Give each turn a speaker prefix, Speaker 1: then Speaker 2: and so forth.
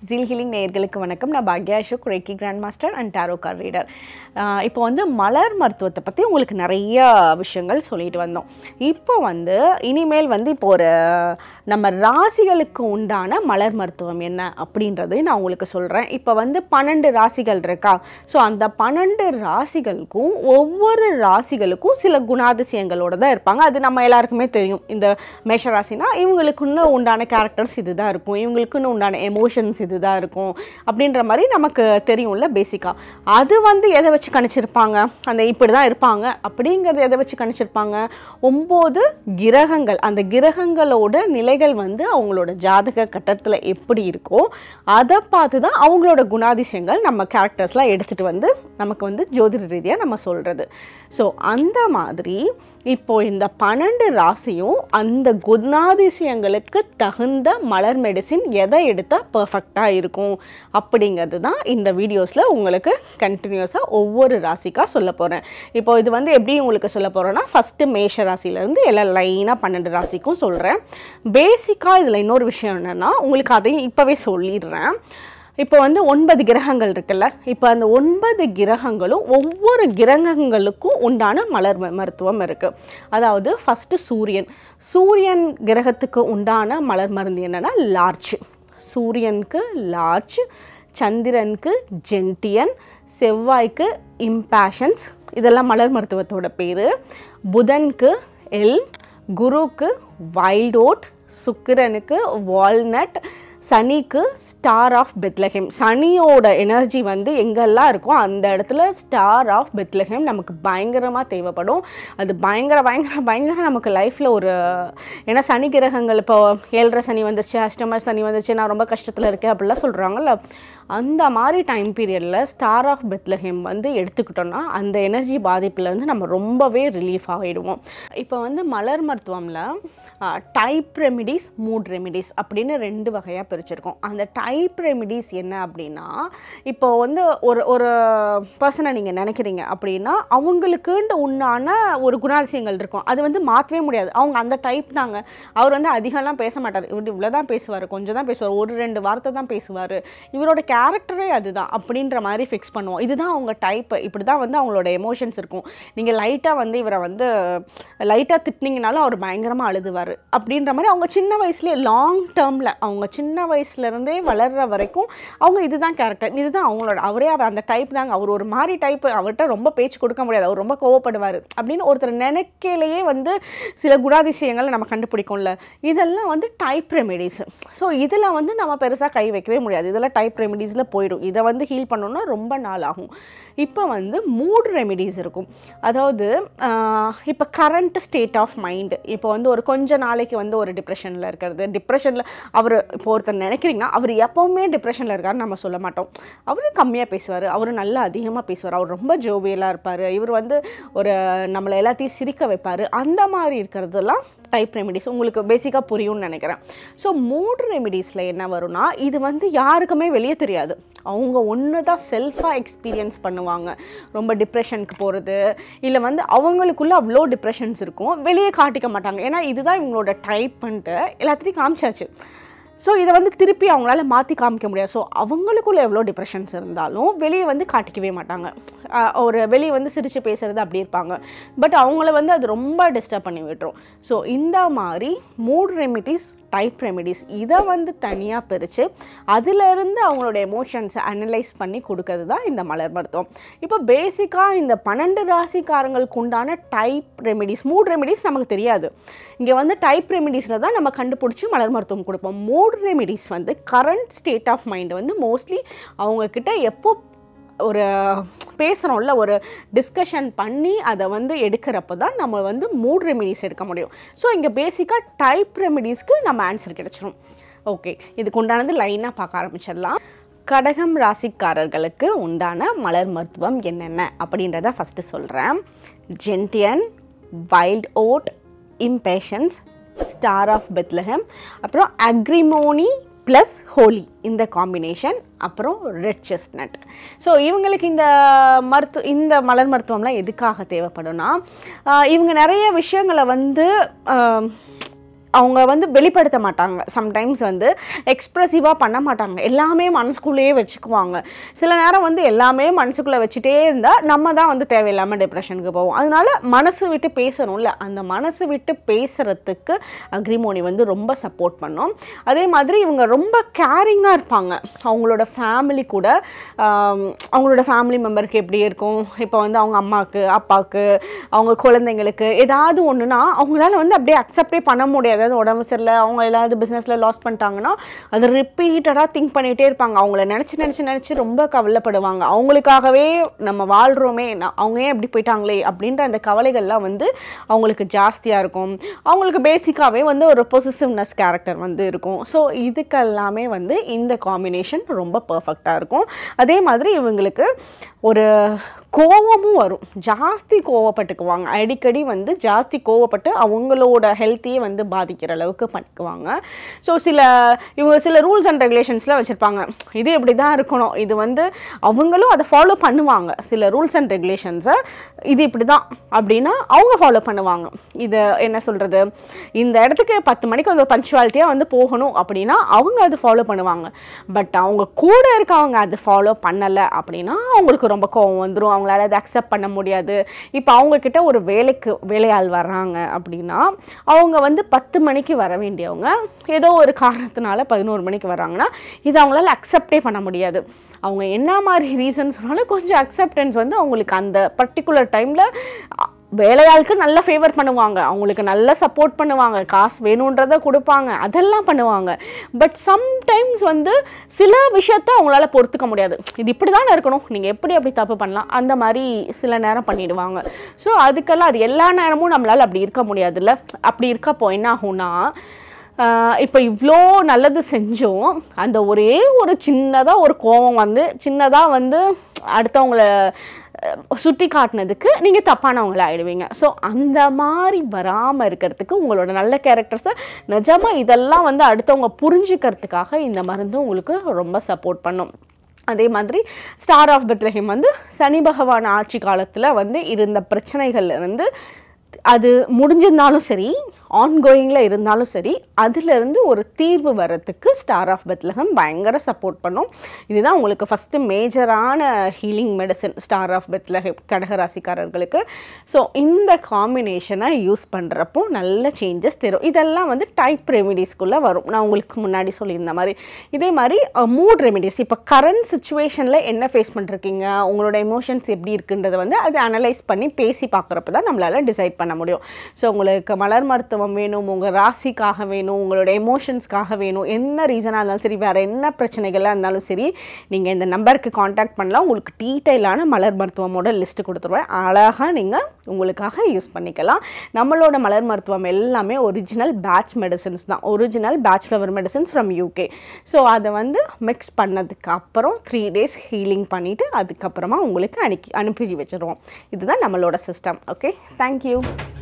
Speaker 1: zeal healing நேயர்களுக்கு வணக்கம் நான் பாக்யா Ashok reiki grand master and tarot card reader இப்போ வந்து மலர் மருத்துவத்தை பற்றி உங்களுக்கு நிறைய விஷயங்கள் சொல்லிட்டு வந்தோம் இப்போ வந்து இனிமேல் வந்து இப்போ ஒரு நம்ம ராசிகளுக்கு உண்டான மலர் மருத்துவம் என்ன அப்படின்றது நான் உங்களுக்கு சொல்கிறேன் இப்போ வந்து பன்னெண்டு ராசிகள் இருக்கா ஸோ அந்த பன்னெண்டு ராசிகளுக்கும் ஒவ்வொரு ராசிகளுக்கும் சில குணாதிசயங்களோட தான் இருப்பாங்க அது நம்ம எல்லாருக்குமே தெரியும் இந்த மேஷ ராசினா இவங்களுக்குன்னு உண்டான கேரக்டர்ஸ் இதுதான் இருக்கும் இவங்களுக்குன்னு உண்டான எமோஷன்ஸ் இதுதான் இருக்கும் அப்படின்ற மாதிரி நமக்கு தெரியும்ல பேசிக்காக அது வந்து எதை வச்சு கணிச்சிருப்பாங்க அந்த இப்படி தான் இருப்பாங்க அப்படிங்கிறத எதை வச்சு கணிச்சிருப்பாங்க ஒம்பது கிரகங்கள் அந்த கிரகங்களோட நிலைகள் வந்து அவங்களோட ஜாதக கட்டத்தில் எப்படி இருக்கோ அதை பார்த்து தான் அவங்களோட குணாதிசயங்கள் நம்ம கேரக்டர்ஸ்லாம் எடுத்துகிட்டு வந்து நமக்கு வந்து ஜோதிட ரீதியாக நம்ம சொல்கிறது ஸோ அந்த மாதிரி இப்போ இந்த பன்னெண்டு ராசியும் அந்த குணாதிசயங்களுக்கு தகுந்த மலர் மெடிசின் எதை எடுத்தால் பர்ஃபெக்டாக இருக்கும் அப்படிங்கிறது தான் இந்த வீடியோஸில் உங்களுக்கு கண்டினியூஸாக ஒவ்வொரு ராசிக்காக சொல்ல போகிறேன் இப்போ இது வந்து எப்படி உங்களுக்கு சொல்ல போகிறேன்னா ஃபஸ்ட்டு மேஷ ராசியிலேருந்து எல்லாம் லைனாக பன்னெண்டு ராசிக்கும் சொல்கிறேன் பேசிக்காக இதில் இன்னொரு விஷயம் என்னென்னா உங்களுக்கு அதையும் இப்போவே சொல்லிடுறேன் இப்போ வந்து ஒன்பது கிரகங்கள் இருக்குல்ல இப்போ அந்த ஒன்பது கிரகங்களும் ஒவ்வொரு கிரகங்களுக்கும் உண்டான மலர் ம- மருத்துவம் இருக்குது அதாவது ஃபஸ்ட்டு சூரியன் சூரியன் கிரகத்துக்கு உண்டான மலர் மருந்து என்னென்னா லார்ச் சூரியனுக்கு லார்ச் சந்திரனுக்கு ஜென்டியன் செவ்வாய்க்கு இம்பேஷன்ஸ் இதெல்லாம் மலர் மருத்துவத்தோட பேர் புதனுக்கு எல் குருவுக்கு வைல்ட் ஓட் சுக்கிரனுக்கு வால்நட் சனிக்கு ஸ்டார் ஆஃப் பெத்லஹேம் சனியோட எனர்ஜி வந்து எங்கெல்லாம் இருக்கோ அந்த இடத்துல ஸ்டார் ஆஃப் பெத்லஹேம் நமக்கு பயங்கரமாக தேவைப்படும் அது பயங்கர பயங்கர பயங்கர நமக்கு லைஃப்பில் ஒரு ஏன்னா சனி கிரகங்கள் இப்போ ஏழரை சனி வந்துருச்சு அஷ்டம சனி வந்துருச்சு நான் ரொம்ப கஷ்டத்தில் இருக்கேன் அப்படிலாம் சொல்கிறாங்கல்ல அந்த மாதிரி டைம் பீரியடில் ஸ்டார் ஆஃப் பெத்லஹேம் வந்து எடுத்துக்கிட்டோம்னா அந்த எனர்ஜி பாதிப்புலேருந்து நம்ம ரொம்பவே ரிலீஃப் ஆகிடுவோம் இப்போ வந்து மலர் மருத்துவமில் டைப் ரெமிடிஸ் மூட் ரெமிடிஸ் அப்படின்னு ரெண்டு வகையாக பிரிச்சிருக்கோம் அந்த டைப் ரெமிடிஸ் என்ன அப்படின்னா இப்போ வந்து ஒரு ஒரு பர்சனை நீங்கள் நினைக்கிறீங்க அப்படின்னா அவங்களுக்குன்ற உண்டான ஒரு குணாதிசயங்கள் இருக்கும் அது வந்து மாற்றவே முடியாது அவங்க அந்த டைப் தாங்க அவர் வந்து அதிகம்லாம் பேச மாட்டார் இவர் இவ்வளோ தான் பேசுவார் கொஞ்சம் தான் பேசுவார் ஒரு ரெண்டு வார்த்தை தான் பேசுவார் இவரோட கேரக்டரே அதுதான் அப்படின்ற மாதிரி ஃபிக்ஸ் பண்ணுவோம் இதுதான் அவங்க டைப் இப்படி தான் வந்து அவங்களோட எமோஷன்ஸ் இருக்கும் நீங்கள் லைட்டாக வந்து இவரை வந்து லைட்டாக திட்டினீங்கனாலும் அவர் பயங்கரமாக அழுதுவார் அப்படின்ற மாதிரி அவங்க சின்ன வயசுலேயே லாங் டேர்மில் அவங்க சின்ன வயசுலேருந்தே வளர்கிற வரைக்கும் அவங்க இதுதான் கேரக்டர் இதுதான் அவங்களோட அவரே அவர் அந்த டைப் தாங்க அவர் ஒரு மாதிரி டைப் அவர்கிட்ட ரொம்ப பேச்சு கொடுக்க முடியாது அவர் ரொம்ப கோவப்படுவார் அப்படின்னு ஒருத்தர் நினைக்கையிலேயே வந்து சில குணாதிசயங்களை நம்ம கண்டுபிடிக்கும்ல இதெல்லாம் வந்து டைப் ரெமெடிஸ் ஸோ இதில் வந்து நம்ம பெருசாக கை வைக்கவே முடியாது இதெல்லாம் டைப் ரெமெடிஸில் போயிடும் இதை வந்து ஹீல் பண்ணணும்னா ரொம்ப நாள் ஆகும் இப்போ வந்து மூட் ரெமெடிஸ் இருக்கும் அதாவது ஆஹ், இப்போ கரண்ட் ஸ்டேட் ஆஃப் மைண்டு இப்போ வந்து ஒரு கொஞ்ச நாளைக்கு வந்து ஒரு டிப்ரெஷனில் இருக்கிறது டிப்ரெஷனில் அவர் இப்போ ஒருத்தர் நினைக்கிறீங்கன்னா அவர் எப்போவுமே டிப்ரெஷனில் இருக்காருன்னு நம்ம சொல்ல மாட்டோம் அவர் கம்மியாக பேசுவார் அவர் நல்லா அதிகமாக பேசுவார் அவர் ரொம்ப ஜோவியலாக இருப்பார் இவர் வந்து ஒரு நம்மளை எல்லாத்தையும் சிரிக்க வைப்பார் அந்த மாதிரி இருக்கிறதெல்லாம் டைப் ரெமிடிஸ் உங்களுக்கு பேசிக்காக புரியும்னு நினைக்கிறேன் ஸோ மூட் ரெமிடிஸில் என்ன வரும்னா இது வந்து யாருக்குமே வெளியே தெரியாது அவங்க ஒன்று தான் செல்ஃபாக எக்ஸ்பீரியன்ஸ் பண்ணுவாங்க ரொம்ப டிப்ரெஷனுக்கு போகிறது இல்லை வந்து அவங்களுக்குள்ள அவ்வளோ டிப்ரெஷன்ஸ் இருக்கும் வெளியே காட்டிக்க மாட்டாங்க ஏன்னா இதுதான் இவங்களோட டைப்புன்ட்டு எல்லாத்தையும் காமிச்சாச்சு ஸோ இதை வந்து திருப்பி அவங்களால மாற்றி காமிக்க முடியாது ஸோ அவங்களுக்குள்ள எவ்வளோ டிப்ரெஷன்ஸ் இருந்தாலும் வெளியே வந்து காட்டிக்கவே மாட்டாங்க ஆஹ் ஒரு வெளியே வந்து சிரித்து பேசுறது அப்படி இருப்பாங்க பட் அவங்கள வந்து அது ரொம்ப டிஸ்டர்ப் பண்ணி விட்டுரும் ஸோ இந்த மாதிரி மூட் ரெமிடிஸ் டைப் ரெமிடிஸ் இதை வந்து தனியாக பிரித்து அதிலிருந்து அவங்களோட எமோஷன்ஸை அனலைஸ் பண்ணி கொடுக்கறது தான் இந்த மலர் மருத்துவம் இப்போ பேசிக்காக இந்த பன்னெண்டு ராசிக்காரங்களுக்கு உண்டான டைப் ரெமிடிஸ் மூட் ரெமிடிஸ் நமக்கு தெரியாது இங்கே வந்து டைப் ரெமிடிஸில் தான் நம்ம கண்டுபிடிச்சி மலர் மருத்துவம் கொடுப்போம் மூட் ரெமிடிஸ் வந்து கரண்ட் ஸ்டேட் ஆஃப் மைண்ட் வந்து மோஸ்ட்லி அவங்கக்கிட்ட எப்போ ஒரு பேசுகிறோம்ல ஒரு டிஸ்கஷன் பண்ணி அதை வந்து எடுக்கிறப்ப தான் நம்ம வந்து மூட் ரெமிடிஸ் எடுக்க முடியும் ஸோ இங்கே பேசிக்காக டைப் ரெமிடிஸ்க்கு நம்ம ஆன்சர் கிடச்சிரும் ஓகே இதுக்கு உண்டானது லைனாக பார்க்க ஆரம்பிச்சிடலாம் கடகம் ராசிக்காரர்களுக்கு உண்டான மலர் மருத்துவம் என்னென்ன அப்படின்றத ஃபஸ்ட்டு சொல்கிறேன் gentian wild oat impatiens star of Bethlehem அப்புறம் அக்ரிமோனி ப்ளஸ் ஹோலி இந்த காம்பினேஷன் அப்புறம் ரெட் செஸ்னட் ஸோ இவங்களுக்கு இந்த மருத்துவ இந்த மலர் மருத்துவம்லாம் எதுக்காக தேவைப்படும்னா ஆஹ் இவங்க நிறைய விஷயங்களை வந்து ஆஹ் அவங்க வந்து வெளிப்படுத்த மாட்டாங்க சம்டைம்ஸ் வந்து எக்ஸ்ப்ரெசிவாக பண்ண மாட்டாங்க எல்லாமே மனசுக்குள்ளேயே வச்சுக்குவாங்க சில நேரம் வந்து எல்லாமே மனசுக்குள்ளே வச்சுட்டே இருந்தால் நம்ம தான் வந்து தேவையில்லாமல் டிப்ரெஷனுக்கு போவோம் அதனால மனசு விட்டு பேசணும்ல அந்த மனசு விட்டு பேசுகிறதுக்கு அக்ரிமோனி வந்து ரொம்ப சப்போர்ட் பண்ணும் அதே மாதிரி இவங்க ரொம்ப கேரிங்காக இருப்பாங்க அவங்களோட ஃபேமிலி கூட ஆம், அவங்களோட ஃபேமிலி மெம்பருக்கு எப்படி இருக்கும் இப்போ வந்து அவங்க அம்மாவுக்கு அப்பாவுக்கு அவங்க குழந்தைங்களுக்கு ஏதாவது ஒன்றுனா அவங்களால வந்து அப்படியே அக்செப்டே பண்ண முடியாது அதாவது உடம்பு சரியில்லை அவங்க ஏதாவது பிஸ்னஸில் லாஸ் பண்ணிட்டாங்கன்னா அது ரிப்பீட்டடாக திங்க் பண்ணிகிட்டே இருப்பாங்க அவங்கள நினச்சி நினச்சி நினச்சி ரொம்ப கவலைப்படுவாங்க அவங்களுக்காகவே நம்ம வாழ்கிறோமே ந- அவங்க ஏன் இப்படி போயிட்டாங்களே அப்படின்ற அந்த கவலைகள்லாம் வந்து அவங்களுக்கு ஜாஸ்தியாக இருக்கும் அவங்களுக்கு பேசிக்காகவே வந்து ஒரு பொசிசிவ்னஸ் கேரக்டர் வந்து இருக்கும் ஸோ இதுக்கெல்லாமே வந்து இந்த காம்பினேஷன் ரொம்ப பர்ஃபெக்டாக இருக்கும் அதே மாதிரி இவங்களுக்கு ஒரு கோவமும் வரும் ஜாஸ்தி கோவப்பட்டுக்குவாங்க அடிக்கடி வந்து ஜாஸ்தி கோவப்பட்டு அவங்களோட ஹெல்த்தையே வந்து பாதிக்கிற அளவுக்கு பண்ணிக்குவாங்க ஸோ சில இவங்க சில ரூல்ஸ் அண்ட் ரெகுலேஷன்ஸ்லாம் வச்சுருப்பாங்க இது இப்படி தான் இருக்கணும் இது வந்து அவங்களும் அதை ஃபாலோ பண்ணுவாங்க சில ரூல்ஸ் அண்ட் ரெகுலேஷன்ஸை இது இப்படி தான் அப்படின்னா அவங்க ஃபாலோ பண்ணுவாங்க இது என்ன சொல்கிறது இந்த இடத்துக்கு பத்து மணிக்கு வந்து பஞ்சுவாலிட்டியாக வந்து போகணும் அப்படின்னா அவங்க அது ஃபாலோ பண்ணுவாங்க பட் அவங்க கூட இருக்கவங்க அது ஃபாலோ பண்ணலை அப்படின்னா அவங்களுக்கு ரொம்ப கோவம் வந்துடும் அவங்களால அதை அக்செப்ட் பண்ண முடியாது இப்போ அவங்கக்கிட்ட ஒரு வேலைக்கு வேலையாள் வர்றாங்க அப்படின்னா அவங்க வந்து பத்து மணிக்கு வர வேண்டியவங்க ஏதோ ஒரு காரணத்தினால பதினோரு மணிக்கு வர்றாங்கன்னா இது அவங்களால அக்செப்டே பண்ண முடியாது அவங்க என்ன மாதிரி ரீசன் சொன்னாலும் கொஞ்சம் அக்செப்டன்ஸ் வந்து அவங்களுக்கு அந்த பர்டிகுலர் டைமில் வேலையாளுக்கு நல்ல ஃபேவர் பண்ணுவாங்க அவங்களுக்கு நல்ல சப்போர்ட் பண்ணுவாங்க காசு வேணுன்றதை கொடுப்பாங்க அதெல்லாம் பண்ணுவாங்க பட் சம்டைம்ஸ் வந்து சில விஷயத்த அவங்களால பொறுத்துக்க முடியாது இது இப்படி தானே இருக்கணும் நீங்கள் எப்படி அப்படி தப்பு பண்ணலாம் அந்த மாதிரி சில நேரம் பண்ணிடுவாங்க ஸோ அதுக்கெல்லாம் அது எல்லா நேரமும் நம்மளால் அப்படி இருக்க முடியாதுல்ல அப்படி இருக்கப்போ என்ன ஆகும்னா ஆஹ் இப்போ இவ்வளோ நல்லது செஞ்சோம் அந்த ஒரே ஒரு சின்னதாக ஒரு கோபம் வந்து சின்னதாக வந்து அடுத்தவங்கள சுட்டி காட்டினதுக்கு நீங்கள் தப்பானவங்கள ஆயிடுவீங்க ஸோ அந்த மாதிரி வராமல் இருக்கிறதுக்கு உங்களோட நல்ல கேரக்டர்ஸை நிஜமாக இதெல்லாம் வந்து அடுத்தவங்க புரிஞ்சுக்கிறதுக்காக இந்த மருந்து உங்களுக்கு ரொம்ப சப்போர்ட் பண்ணும் அதே மாதிரி ஸ்டார் ஆஃப் பெத்லஹிம் வந்து சனி பகவான் ஆட்சி காலத்தில் வந்து இருந்த பிரச்சனைகள்ல இருந்து அது முடிஞ்சிருந்தாலும் சரி ஆன்கோயிங்கில் இருந்தாலும் சரி அதிலிருந்து ஒரு தீர்வு வர்றதுக்கு ஸ்டார் ஆஃப் பெத்லகம் பயங்கர சப்போர்ட் பண்ணும் இதுதான் உங்களுக்கு ஃபஸ்ட்டு மேஜரான healing medicine star of Bethlehem கடகராசிக்காரர்களுக்கு ஸோ இந்த காம்பினேஷனை யூஸ் பண்ணுறப்போ நல்ல சேஞ்சஸ் தரும் இதெல்லாம் வந்து டைப் ரெமிடிஸ்க்குள்ளே வரும் நான் உங்களுக்கு முன்னாடி சொல்லியிருந்த மாதிரி இதே மாதிரி மூட் ரெமிடிஸ் இப்போ கரண்ட் சுச்சுவேஷனில் என்ன ஃபேஸ் பண்ணிருக்கீங்க உங்களோட எமோஷன்ஸ் எப்படி இருக்குன்றதை வந்து அதை அனலைஸ் பண்ணி பேசி பார்க்குறப்ப தான் நம்மளால் டிசைட் பண்ண முடியும் ஸோ உங்களுக்கு மலர் மருத்துவம் வேணும் உங்கள் ராசிக்காக வேணும் உங்களோட எமோஷன்ஸ்க்காக வேணும் என்ன ரீசனாக இருந்தாலும் சரி வேறு என்ன பிரச்சனைகளாக இருந்தாலும் சரி நீங்கள் இந்த நம்பருக்கு காண்டாக்ட் பண்ணலாம் உங்களுக்கு டீட்டெயிலான மலர் மருத்துவமோட லிஸ்ட்டு கொடுத்துருவேன் அழகாக நீங்கள் உங்களுக்காக யூஸ் பண்ணிக்கலாம் நம்மளோட மலர் மருத்துவம் எல்லாமே ஒரிஜினல் பேட்ச் மெடிசன்ஸ் தான் original Bach flower medicines from UK so அதை வந்து மிக்ஸ் பண்ணதுக்கு அப்புறம் த்ரீ டேஸ் ஹீலிங் பண்ணிவிட்டு அதுக்கப்புறமா உங்களுக்கு அனுப்பி அனுப்பி வச்சுருவோம் இதுதான் நம்மளோட சிஸ்டம் ஓகே தேங்க்யூ